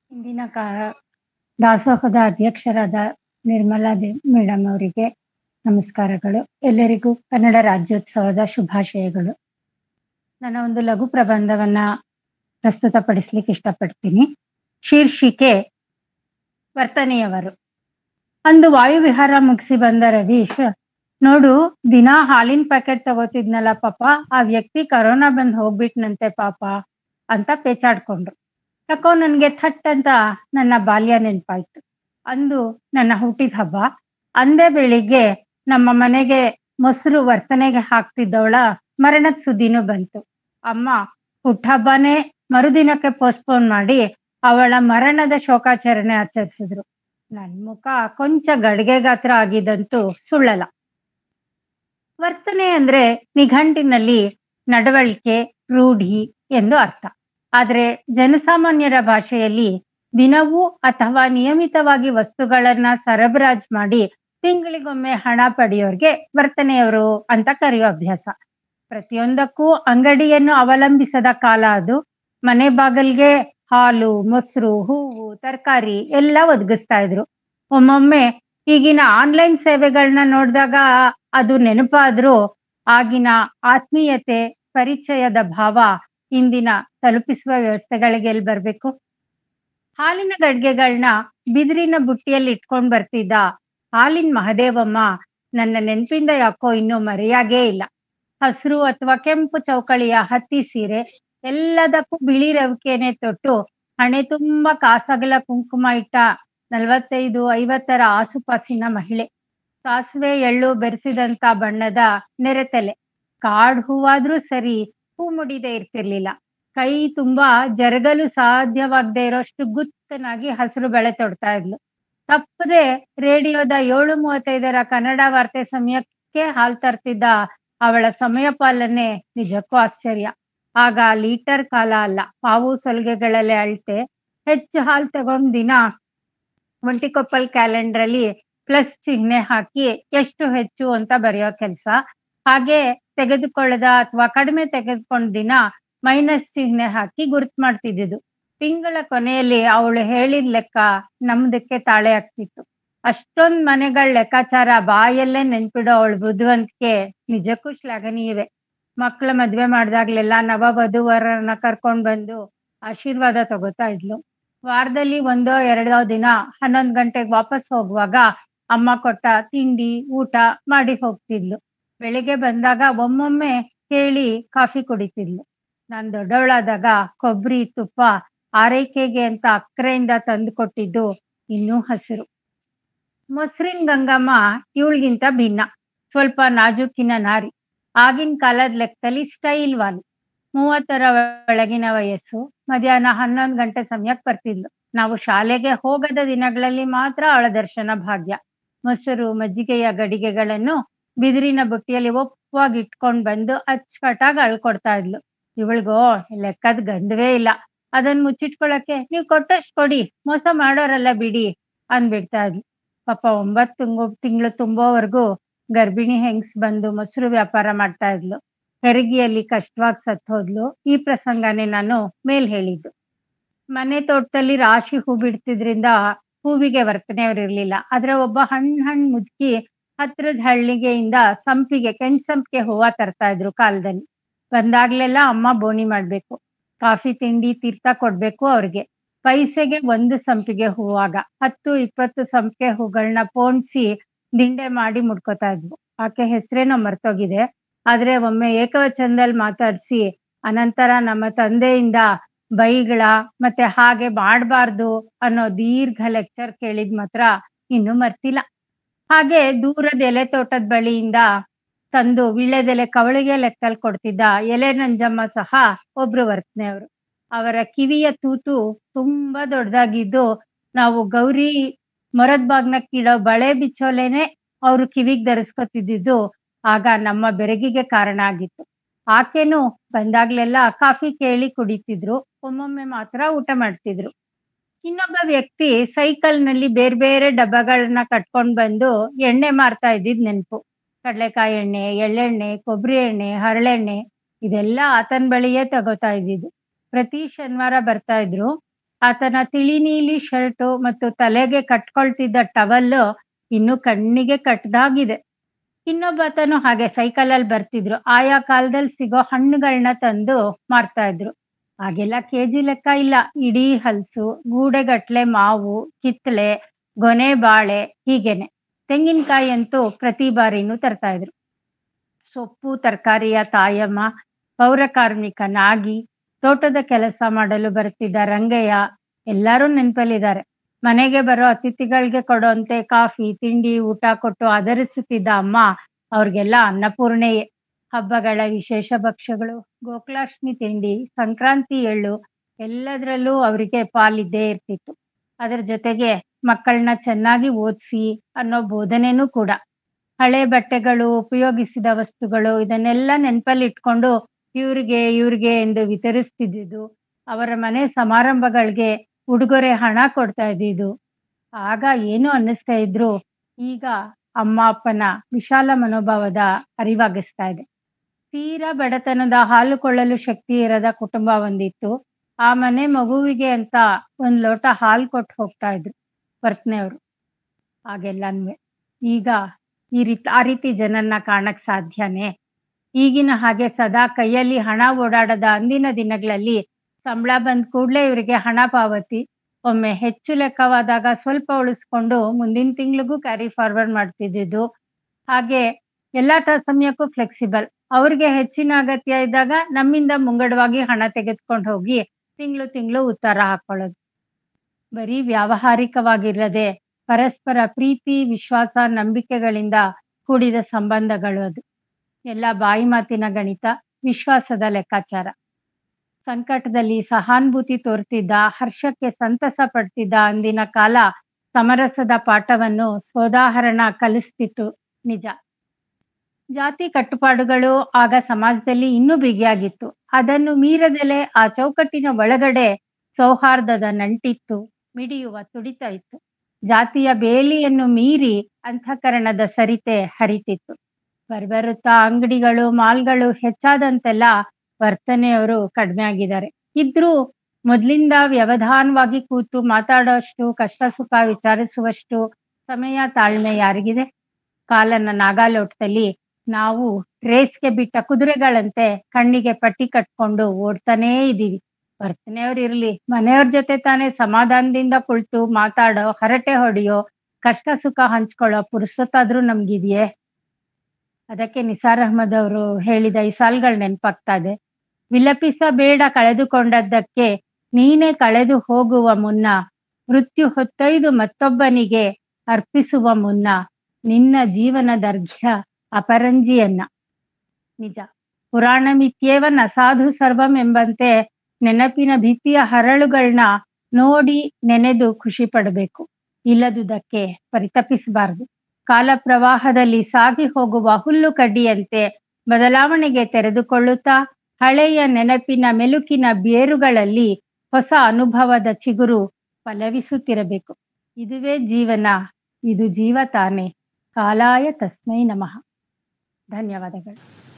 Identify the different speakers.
Speaker 1: ಇಂದಿನ ಕಾ ದಾಸೋಹದ ಅಧ್ಯಕ್ಷರಾದ ನಿರ್ಮಲಾ ದೇ ಮೇಡಮ್ ಅವರಿಗೆ ನಮಸ್ಕಾರಗಳು ಎಲ್ಲರಿಗೂ ಕನ್ನಡ ರಾಜ್ಯೋತ್ಸವದ ಶುಭಾಶಯಗಳು ನನ್ನ ಒಂದು ಲಘು ಪ್ರಬಂಧವನ್ನ ಪ್ರಸ್ತುತಪಡಿಸ್ಲಿಕ್ಕೆ ಇಷ್ಟಪಡ್ತೀನಿ ಶೀರ್ಷಿಕೆ ವರ್ತನೆಯವರು ಅಂದು ವಾಯುವಿಹಾರ ಮುಗಿಸಿ ಬಂದ ರವೀಶ್ ನೋಡು ದಿನಾ ಹಾಲಿನ ಪ್ಯಾಕೆಟ್ ತಗೋತಿದ್ನಲ್ಲ ಪಾಪ ಆ ವ್ಯಕ್ತಿ ಕರೋನಾ ಬಂದ್ ಹೋಗ್ಬಿಟ್ನಂತೆ ಪಾಪ ಅಂತ ಪೇಚಾಡ್ಕೊಂಡ್ರು ಯಾಕೋ ನನ್ಗೆ ಥಟ್ ಅಂತ ನನ್ನ ಬಾಲ್ಯ ನೆನ್ಪಾಯ್ತು ಅಂದು ನನ್ನ ಹುಟ್ಟಿದ ಹಬ್ಬ ಅಂದೇ ಬೆಳಿಗ್ಗೆ ನಮ್ಮ ಮನೆಗೆ ಮೊಸರು ವರ್ತನೆಗೆ ಹಾಕ್ತಿದ್ದವಳ ಮರಣದ ಸುದ್ದಿನೂ ಬಂತು ಅಮ್ಮ ಹುಟ್ಟಹಬ್ಬನೇ ಮರುದಿನಕ್ಕೆ ಪೋಸ್ಟ್ಪೋನ್ ಮಾಡಿ ಅವಳ ಮರಣದ ಶೋಕಾಚರಣೆ ಆಚರಿಸಿದ್ರು ನನ್ ಮುಖ ಕೊಂಚ ಗಡಿಗೆ ಗಾತ್ರ ಆಗಿದ್ದಂತೂ ಸುಳ್ಳಲ್ಲ ವರ್ತನೆ ಅಂದ್ರೆ ನಿಘಂಟಿನಲ್ಲಿ ನಡವಳಿಕೆ ರೂಢಿ ಎಂದು ಅರ್ಥ ಆದ್ರೆ ಜನಸಾಮಾನ್ಯರ ಭಾಷೆಯಲ್ಲಿ ದಿನವೂ ಅಥವಾ ನಿಯಮಿತವಾಗಿ ವಸ್ತುಗಳನ್ನ ಸರಬರಾಜ್ ಮಾಡಿ ತಿಂಗಳಿಗೊಮ್ಮೆ ಹಣ ಪಡೆಯೋರ್ಗೆ ವರ್ತನೆಯವರು ಅಂತ ಕರೆಯೋ ಅಭ್ಯಾಸ ಪ್ರತಿಯೊಂದಕ್ಕೂ ಅಂಗಡಿಯನ್ನು ಅವಲಂಬಿಸದ ಕಾಲ ಅದು ಮನೆ ಬಾಗಲ್ಗೆ ಹಾಲು ಮೊಸರು ಹೂವು ತರಕಾರಿ ಎಲ್ಲ ಒದಗಿಸ್ತಾ ಇದ್ರು ಒಮ್ಮೊಮ್ಮೆ ಈಗಿನ ಆನ್ಲೈನ್ ಸೇವೆಗಳನ್ನ ನೋಡಿದಾಗ ಅದು ನೆನಪಾದ್ರೂ ಆಗಿನ ಆತ್ಮೀಯತೆ ಪರಿಚಯದ ಭಾವ ಇಂದಿನ ತಲುಪಿಸುವ ವ್ಯವಸ್ಥೆಗಳಿಗೆ ಎಲ್ಲಿ ಬರ್ಬೇಕು ಹಾಲಿನ ಗಡ್ಗೆಗಳನ್ನ ಬಿದಿರಿನ ಬುಟ್ಟಿಯಲ್ಲಿ ಇಟ್ಕೊಂಡ್ ಬರ್ತಿದ್ದ ಹಾಲಿನ ಮಹದೇವಮ್ಮ ನನ್ನ ನೆನಪಿಂದ ಯಾಕೋ ಇನ್ನೂ ಮರೆಯಾಗೇ ಇಲ್ಲ ಹಸಿರು ಅಥವಾ ಕೆಂಪು ಚೌಕಳಿಯ ಹತ್ತಿ ಸೀರೆ ಎಲ್ಲದಕ್ಕೂ ಬಿಳಿ ರವಿಕೆನೆ ತೊಟ್ಟು ಹಣೆ ತುಂಬಾ ಕಾಸಗಲ ಕುಂಕುಮ ಇಟ್ಟ ನಲ್ವತ್ತೈದು ಐವತ್ತರ ಆಸುಪಾಸಿನ ಮಹಿಳೆ ಸಾಸಿವೆ ಎಳ್ಳು ಬೆರೆಸಿದಂತ ಬಣ್ಣದ ನೆರೆತಲೆ ಕಾಡ್ ಹೂವಾದ್ರೂ ಸರಿ ಹೂ ಮುಡಿದೇ ಇರ್ತಿರ್ಲಿಲ್ಲ ಕೈ ತುಂಬಾ ಜರಗಲು ಸಾಧ್ಯವಾಗದೆ ಇರೋಷ್ಟು ಗುತ್ತನಾಗಿ ಹಸಿರು ಬೆಳೆ ತೊಡ್ತಾ ಇದ್ಲು ತಪ್ಪದೆ ರೇಡಿಯೋದ ಏಳು ಮೂವತ್ತೈದರ ಕನ್ನಡ ವಾರ್ತೆ ಸಮಯಕ್ಕೆ ಹಾಲ್ ತರ್ತಿದ್ದ ಅವಳ ಸಮಯ ಪಾಲನೆ ನಿಜಕ್ಕೂ ಆಶ್ಚರ್ಯ ಆಗ ಲೀಟರ್ ಕಾಲ ಅಲ್ಲ ಪಾವು ಸೊಲ್ಗೆಗಳಲ್ಲೇ ಅಳ್ತೆ ಹೆಚ್ಚು ಹಾಲ್ ತಗೊಂಡ್ ದಿನ ಒಂಟಿಕೊಪ್ಪಲ್ ಕ್ಯಾಲೆಂಡರ್ ಅಲ್ಲಿ ಪ್ಲಸ್ ಚಿಹ್ನೆ ಹಾಕಿ ಎಷ್ಟು ಹೆಚ್ಚು ಅಂತ ಬರೆಯೋ ಕೆಲಸ ಹಾಗೆ ತೆಗೆದುಕೊಳ್ಳದ ಅಥವಾ ಕಡಿಮೆ ತೆಗೆದುಕೊಂಡ ದಿನ ಮೈನಸ್ ಚಿಹ್ನೆ ಹಾಕಿ ಗುರ್ತ್ ಮಾಡ್ತಿದ್ದಿದ್ದು ತಿಂಗಳ ಕೊನೆಯಲ್ಲಿ ಅವಳು ಹೇಳಿದ ಲೆಕ್ಕ ನಮ್ದಕ್ಕೆ ತಾಳೆ ಆಗ್ತಿತ್ತು ಅಷ್ಟೊಂದ್ ಮನೆಗಳ ಲೆಕ್ಕಾಚಾರ ಬಾಯಲ್ಲೇ ನೆನ್ಪಿಡೋ ಅವಳು ಬುದ್ಧಿವಂತಿಕೆ ನಿಜಕ್ಕೂ ಶ್ಲಾಘನೀಯವೇ ಮಕ್ಳ ಮದ್ವೆ ಮಾಡ್ದಾಗ್ಲೆಲ್ಲ ನವ ವಧುವರನ್ನ ಕರ್ಕೊಂಡ್ ಬಂದು ಆಶೀರ್ವಾದ ತಗೋತಾ ಇದ್ಲು ವಾರದಲ್ಲಿ ಒಂದೋ ಎರಡೋ ದಿನ ಹನ್ನೊಂದ್ ಗಂಟೆಗೆ ವಾಪಸ್ ಹೋಗುವಾಗ ಅಮ್ಮ ಕೊಟ್ಟ ತಿಂಡಿ ಊಟ ಮಾಡಿ ಹೋಗ್ತಿದ್ಲು ಬೆಳಿಗ್ಗೆ ಬಂದಾಗ ಒಮ್ಮೊಮ್ಮೆ ಹೇಳಿ ಕಾಫಿ ಕುಡಿತಿದ್ಲು ನಾನ್ ದೊಡ್ಡವಳಾದಾಗ ಕೊಬ್ಬರಿ ತುಪ್ಪ ಆರೈಕೆಗೆ ಅಂತ ಅಕ್ರೆಯಿಂದ ತಂದು ಕೊಟ್ಟಿದ್ದು ಇನ್ನೂ ಹಸಿರು ಮೊಸರಿನ ಗಂಗಮ್ಮ ಇವಳಿಗಿಂತ ಭಿನ್ನ ಸ್ವಲ್ಪ ನಾಜೂಕಿನ ನಾರಿ ಆಗಿನ ಕಾಲದ ಲೆಕ್ಕದಲ್ಲಿ ಸ್ಟೈಲ್ ವಾಲಿ ಮೂವತ್ತರ ಒಳಗಿನ ವಯಸ್ಸು ಮಧ್ಯಾಹ್ನ ಹನ್ನೊಂದು ಗಂಟೆ ಸಮಯಕ್ಕೆ ಬರ್ತಿದ್ಲು ನಾವು ಶಾಲೆಗೆ ಹೋಗದ ದಿನಗಳಲ್ಲಿ ಮಾತ್ರ ಅವಳ ದರ್ಶನ ಭಾಗ್ಯ ಮೊಸರು ಮಜ್ಜಿಗೆಯ ಗಡಿಗೆಗಳನ್ನು ಬಿದಿರಿನ ಬುಟ್ಟಿಯಲ್ಲಿ ಒಪ್ಪವಾಗಿ ಇಟ್ಕೊಂಡ್ ಬಂದು ಅಚ್ಚುಕಟ್ಟಾಗಿ ಅಳ್ಕೊಡ್ತಾ ಇದ್ಲು ಇವಳಿಗೋ ಲೆಕ್ಕದ ಗಂಧವೇ ಇಲ್ಲ ಅದನ್ನ ಮುಚ್ಚಿಟ್ಕೊಳಕ್ಕೆ ನೀವ್ ಕೊಟ್ಟಷ್ಟು ಕೊಡಿ ಮೋಸ ಮಾಡೋರಲ್ಲ ಬಿಡಿ ಅಂದ್ಬಿಡ್ತಾ ಇದ್ಲು ಪಾಪ ಒಂಬತ್ತು ತಿಂಗು ತಿಂಗಳು ತುಂಬೋವರೆಗೂ ಗರ್ಭಿಣಿ ಹೆಂಗ್ಸ್ ಬಂದು ಮೊಸರು ವ್ಯಾಪಾರ ಮಾಡ್ತಾ ಇದ್ಲು ಹೆರಿಗೆಯಲ್ಲಿ ಕಷ್ಟವಾಗಿ ಸತ್ ಹೋದ್ಲು ಈ ಪ್ರಸಂಗನೇ ನಾನು ಮೇಲ್ ಹೇಳಿದ್ದು ಮನೆ ತೋಟದಲ್ಲಿ ರಾಶಿ ಹೂ ಬಿಡ್ತಿದ್ರಿಂದ ಹೂವಿಗೆ ವರ್ತನೆಯವ್ರು ಇರ್ಲಿಲ್ಲ ಆದ್ರೆ ಒಬ್ಬ ಹಣ್ ಹಣ್ ಮುದುಕಿ ಹತ್ರದ ಹಳ್ಳಿಗೆಯಿಂದ ಸಂಪಿಗೆ ಕೆಂಚ್ ಸಂಪಿಗೆ ಹೂವ ತರ್ತಾ ಇದ್ರು ಕಾಲದಲ್ಲಿ ಬಂದಾಗ್ಲೆಲ್ಲ ಅಮ್ಮ ಬೋಣಿ ಮಾಡ್ಬೇಕು ಕಾಫಿ ತಿಂಡಿ ತೀರ್ಥ ಕೊಡ್ಬೇಕು ಅವ್ರಿಗೆ ಪೈಸೆಗೆ ಒಂದು ಸಂಪಿಗೆ ಹೂವಾಗ ಹತ್ತು ಇಪ್ಪತ್ತು ಸಂಪಿಗೆ ಹೂಗಳನ್ನ ಪೋಣಿಸಿ ದಿಂಡೆ ಮಾಡಿ ಮುಡ್ಕೋತಾ ಇದ್ವು ಆಕೆ ಹೆಸರೇನೋ ಮರ್ತೋಗಿದೆ ಆದ್ರೆ ಒಮ್ಮೆ ಏಕವಚನದಲ್ಲಿ ಮಾತಾಡ್ಸಿ ಅನಂತರ ನಮ್ಮ ತಂದೆಯಿಂದ ಬೈಗಳ ಮತ್ತೆ ಹಾಗೆ ಮಾಡಬಾರ್ದು ಅನ್ನೋ ದೀರ್ಘ ಲೆಕ್ಚರ್ ಕೇಳಿದ್ ಮಾತ್ರ ಇನ್ನೂ ಮರ್ತಿಲ್ಲ ಹಾಗೆ ದೂರದ ಎಲೆ ತೋಟದ ಬಳಿಯಿಂದ ತಂದು ವಿಳ್ಳೆದೆಲೆ ಕವಳಿಗೆ ಲೆಕ್ಕಲ್ ಕೊಡ್ತಿದ್ದ ಎಲೆ ನಂಜಮ್ಮ ಸಹ ಒಬ್ರು ವರ್ತನೆಯವರು ಅವರ ಕಿವಿಯ ತೂತು ತುಂಬಾ ದೊಡ್ಡದಾಗಿದ್ದು ನಾವು ಗೌರಿ ಮೊರದ್ ಬಾಗ್ನಕ್ಕಿಡೋ ಬಳೆ ಬಿಚ್ಚೋಲೆನೆ ಅವ್ರು ಕಿವಿಗ್ ಧರಿಸ್ಕೊತಿದ್ದು ಆಗ ನಮ್ಮ ಬೆರಗಿಗೆ ಕಾರಣ ಆಗಿತ್ತು ಆಕೆನು ಬಂದಾಗ್ಲೆಲ್ಲ ಕಾಫಿ ಕೇಳಿ ಕುಡಿತಿದ್ರು ಒಮ್ಮೊಮ್ಮೆ ಮಾತ್ರ ಊಟ ಮಾಡ್ತಿದ್ರು ಇನ್ನೊಬ್ಬ ವ್ಯಕ್ತಿ ಸೈಕಲ್ ನಲ್ಲಿ ಬೇರೆ ಬೇರೆ ಡಬ್ಬಗಳನ್ನ ಕಟ್ಕೊಂಡ್ ಬಂದು ಎಣ್ಣೆ ಮಾರ್ತಾ ಇದ್ದಿದ್ ನೆನ್ಪು ಕಡ್ಲೆಕಾಯಿ ಎಣ್ಣೆ ಎಳ್ಳೆಣ್ಣೆ ಕೊಬ್ಬರಿ ಎಣ್ಣೆ ಹರಳೆಣ್ಣೆ ಇದೆಲ್ಲ ಆತನ ಬಳಿಯೇ ತಗೋತಾ ಇದ್ದಿದ್ದು ಪ್ರತಿ ಶನಿವಾರ ಬರ್ತಾ ಇದ್ರು ಆತನ ತಿಳಿ ನೀಲಿ ಶರ್ಟು ಮತ್ತು ತಲೆಗೆ ಕಟ್ಕೊಳ್ತಿದ್ದ ಟವಲ್ಲು ಇನ್ನು ಕಣ್ಣಿಗೆ ಕಟ್ಟದಾಗಿದೆ ಇನ್ನೊಬ್ಬಾತನು ಹಾಗೆ ಸೈಕಲಲ್ಲಿ ಬರ್ತಿದ್ರು ಆಯಾ ಕಾಲದಲ್ಲಿ ಸಿಗೋ ಹಣ್ಣುಗಳನ್ನ ತಂದು ಮಾರ್ತಾ ಇದ್ರು ಆಗೆಲ್ಲ ಕೆಜಿ ಲೆಕ್ಕ ಇಲ್ಲ ಇಡೀ ಹಲ್ಸು ಗೂಡೆಗಟ್ಲೆ ಮಾವು ಕಿತ್ಳೆ ಗೊನೆ ಬಾಳೆ ಹೀಗೇನೆ ತೆಂಗಿನಕಾಯಿ ಅಂತೂ ಪ್ರತಿ ಬಾರಿನೂ ತರ್ತಾ ಇದ್ರು ಸೊಪ್ಪು ತರಕಾರಿಯ ತಾಯಮ್ಮ ಪೌರ ಕಾರ್ಮಿಕ ನಾಗಿ ತೋಟದ ಕೆಲಸ ಮಾಡಲು ಬರ್ತಿದ್ದ ರಂಗಯ್ಯ ಎಲ್ಲರೂ ನೆನಪಲ್ಲಿದ್ದಾರೆ ಮನೆಗೆ ಬರೋ ಅತಿಥಿಗಳಿಗೆ ಕೊಡೋಂತೆ ಕಾಫಿ ತಿಂಡಿ ಊಟ ಕೊಟ್ಟು ಆಧರಿಸುತ್ತಿದ್ದ ಅಮ್ಮ ಅವ್ರಿಗೆಲ್ಲ ಅನ್ನಪೂರ್ಣೆಯೇ ಹಬ್ಬಗಳ ವಿಶೇಷ ಭಕ್ಷ್ಯಗಳು ಗೋಕುಲಾಷ್ಟಮಿ ತಿಂಡಿ ಸಂಕ್ರಾಂತಿ ಎಳ್ಳು ಎಲ್ಲದರಲ್ಲೂ ಅವರಿಗೆ ಪಾಲಿದ್ದೇ ಇರ್ತಿತ್ತು ಅದರ ಜೊತೆಗೆ ಮಕ್ಕಳನ್ನ ಚೆನ್ನಾಗಿ ಓದಿಸಿ ಅನ್ನೋ ಬೋಧನೆನೂ ಕೂಡ ಹಳೆ ಬಟ್ಟೆಗಳು ಉಪಯೋಗಿಸಿದ ವಸ್ತುಗಳು ಇದನ್ನೆಲ್ಲ ನೆನಪಲ್ಲಿ ಇಟ್ಕೊಂಡು ಇವ್ರಿಗೆ ಇವ್ರಿಗೆ ಎಂದು ವಿತರಿಸ್ತಿದ್ದಿದ್ದು ಅವರ ಮನೆ ಸಮಾರಂಭಗಳಿಗೆ ಉಡುಗೊರೆ ಹಣ ಕೊಡ್ತಾ ಇದ್ದಿದ್ದು ಆಗ ಏನು ಅನ್ನಿಸ್ತಾ ಇದ್ರು ಈಗ ಅಮ್ಮ ಅಪ್ಪನ ವಿಶಾಲ ಮನೋಭಾವದ ಅರಿವಾಗಿಸ್ತಾ ಇದೆ ತೀರಾ ಬಡತನದ ಹಾಲು ಕೊಳ್ಳಲು ಶಕ್ತಿ ಇರದ ಕುಟುಂಬ ಒಂದಿತ್ತು ಆ ಮನೆ ಮಗುವಿಗೆ ಅಂತ ಒಂದ್ ಲೋಟ ಹಾಲು ಕೊಟ್ಟು ಹೋಗ್ತಾ ಇದ್ರು ವರ್ತನೆಯವರು ಹಾಗೆಲ್ಲನ್ವೆ ಈಗ ಈ ರೀತಿ ಆ ರೀತಿ ಜನನ್ನ ಕಾಣಕ್ ಸಾಧ್ಯನೇ ಈಗಿನ ಹಾಗೆ ಸದಾ ಕೈಯಲ್ಲಿ ಹಣ ಓಡಾಡದ ಅಂದಿನ ದಿನಗಳಲ್ಲಿ ಸಂಬಳ ಬಂದ ಕೂಡ್ಲೆ ಇವರಿಗೆ ಹಣ ಪಾವತಿ ಒಮ್ಮೆ ಹೆಚ್ಚು ಲೆಕ್ಕವಾದಾಗ ಸ್ವಲ್ಪ ಉಳಿಸ್ಕೊಂಡು ಮುಂದಿನ ತಿಂಗಳಿಗೂ ಕ್ಯಾರಿ ಫಾರ್ವರ್ಡ್ ಮಾಡ್ತಿದ್ದಿದ್ದು ಹಾಗೆ ಎಲ್ಲಾ ತ ಸಮಯಕ್ಕೂ ಫ್ಲೆಕ್ಸಿಬಲ್ ಅವ್ರಿಗೆ ಹೆಚ್ಚಿನ ಅಗತ್ಯ ಇದ್ದಾಗ ನಮ್ಮಿಂದ ಮುಂಗಡವಾಗಿ ಹಣ ತೆಗೆದುಕೊಂಡು ಹೋಗಿ ತಿಂಗಳು ತಿಂಗಳು ಉತ್ತರ ಹಾಕೊಳ್ಳೋದು ಬರೀ ವ್ಯಾವಹಾರಿಕವಾಗಿರದೆ ಪರಸ್ಪರ ಪ್ರೀತಿ ವಿಶ್ವಾಸ ನಂಬಿಕೆಗಳಿಂದ ಕೂಡಿದ ಸಂಬಂಧಗಳು ಅದು ಎಲ್ಲ ಬಾಯಿ ಮಾತಿನ ಗಣಿತ ವಿಶ್ವಾಸದ ಲೆಕ್ಕಾಚಾರ ಸಂಕಟದಲ್ಲಿ ಸಹಾನುಭೂತಿ ತೋರ್ತಿದ್ದ ಹರ್ಷಕ್ಕೆ ಸಂತಸ ಪಡ್ತಿದ್ದ ಅಂದಿನ ಕಾಲ ಸಮರಸದ ಪಾಠವನ್ನು ಸೋದಾಹರಣ ಕಲಿಸ್ತಿತ್ತು ನಿಜ ಜಾತಿ ಕಟ್ಟುಪಾಡುಗಳು ಆಗ ಸಮಾಜದಲ್ಲಿ ಇನ್ನೂ ಬಿಗಿಯಾಗಿತ್ತು ಅದನ್ನು ಮೀರದಲೆ ಆ ಚೌಕಟ್ಟಿನ ಒಳಗಡೆ ಸೌಹಾರ್ದದ ನಂಟಿತ್ತು ಮಿಡಿಯುವ ತುಡಿತ ಇತ್ತು ಜಾತಿಯ ಬೇಲಿಯನ್ನು ಮೀರಿ ಅಂತಃಕರಣದ ಸರಿತೆ ಹರಿತಿತ್ತು ಬರ್ಬರುತ್ತಾ ಅಂಗಡಿಗಳು ಮಾಲ್ಗಳು ಹೆಚ್ಚಾದಂತೆಲ್ಲ ವರ್ತನೆಯವರು ಕಡಿಮೆ ಆಗಿದ್ದಾರೆ ಇದ್ರೂ ಮೊದ್ಲಿಂದ ವ್ಯವಧಾನವಾಗಿ ಕೂತು ಮಾತಾಡೋಷ್ಟು ಕಷ್ಟ ಸುಖ ವಿಚಾರಿಸುವಷ್ಟು ಸಮಯ ತಾಳ್ಮೆ ಯಾರಿಗಿದೆ ಕಾಲನ ನಾಗಾಲೋಟದಲ್ಲಿ ನಾವು ರೇಸ್ಗೆ ಬಿಟ್ಟ ಕುದುರೆಗಳಂತೆ ಕಣ್ಣಿಗೆ ಪಟ್ಟಿ ಕಟ್ಕೊಂಡು ಓಡ್ತಾನೇ ಇದೀವಿ ವರ್ತನೆಯವ್ರು ಇರ್ಲಿ ಮನೆಯವ್ರ ಜೊತೆ ತಾನೇ ಸಮಾಧಾನದಿಂದ ಕುಳಿತು ಮಾತಾಡೋ ಹರಟೆ ಹೊಡೆಯೋ ಕಷ್ಟ ಸುಖ ಹಂಚ್ಕೊಳ್ಳೋ ಪುರುಸೊತ್ತಾದ್ರೂ ನಮ್ಗಿದೆಯೇ ಅದಕ್ಕೆ ನಿಸಾರ್ ಅಹ್ಮದ್ ಅವರು ಹೇಳಿದ ಈ ಸಾಲ್ಗಳು ನೆನಪಾಗ್ತಾ ಇದೆ ವಿಲಪಿಸಬೇಡ ಕಳೆದುಕೊಂಡದ್ದಕ್ಕೆ ನೀನೇ ಕಳೆದು ಹೋಗುವ ಮುನ್ನ ಮೃತ್ಯು ಹೊತ್ತೊಯ್ದು ಮತ್ತೊಬ್ಬನಿಗೆ ಅರ್ಪಿಸುವ ಮುನ್ನ ನಿನ್ನ ಜೀವನದರ್ಘ್ಯ ಅಪರಂಜಿಯನ್ನ ನಿಜ ಪುರಾಣ ಮಿಥ್ಯೇವನ್ ಅಸಾಧು ಸರ್ವಂ ಎಂಬಂತೆ ನೆನಪಿನ ಭಿತ್ತಿಯ ಹರಳುಗಳನ್ನ ನೋಡಿ ನೆನೆದು ಖುಷಿ ಪಡಬೇಕು ಇಲ್ಲದುದಕ್ಕೆ ಪರಿತಪಿಸಬಾರದು ಕಾಲ ಪ್ರವಾಹದಲ್ಲಿ ಸಾಗಿ ಹೋಗುವ ಹುಲ್ಲು ಕಡ್ಡಿಯಂತೆ ಬದಲಾವಣೆಗೆ ತೆರೆದುಕೊಳ್ಳುತ್ತಾ ಹಳೆಯ ನೆನಪಿನ ಮೆಲುಕಿನ ಬೇರುಗಳಲ್ಲಿ ಹೊಸ ಅನುಭವದ ಚಿಗುರು ಫಲವಿಸುತ್ತಿರಬೇಕು ಇದುವೇ ಜೀವನ ಇದು ಜೀವ ತಾನೆ ಕಾಲಾಯ ತಸ್ಮೈ ನಮಃ ಧನ್ಯವಾದಗಳು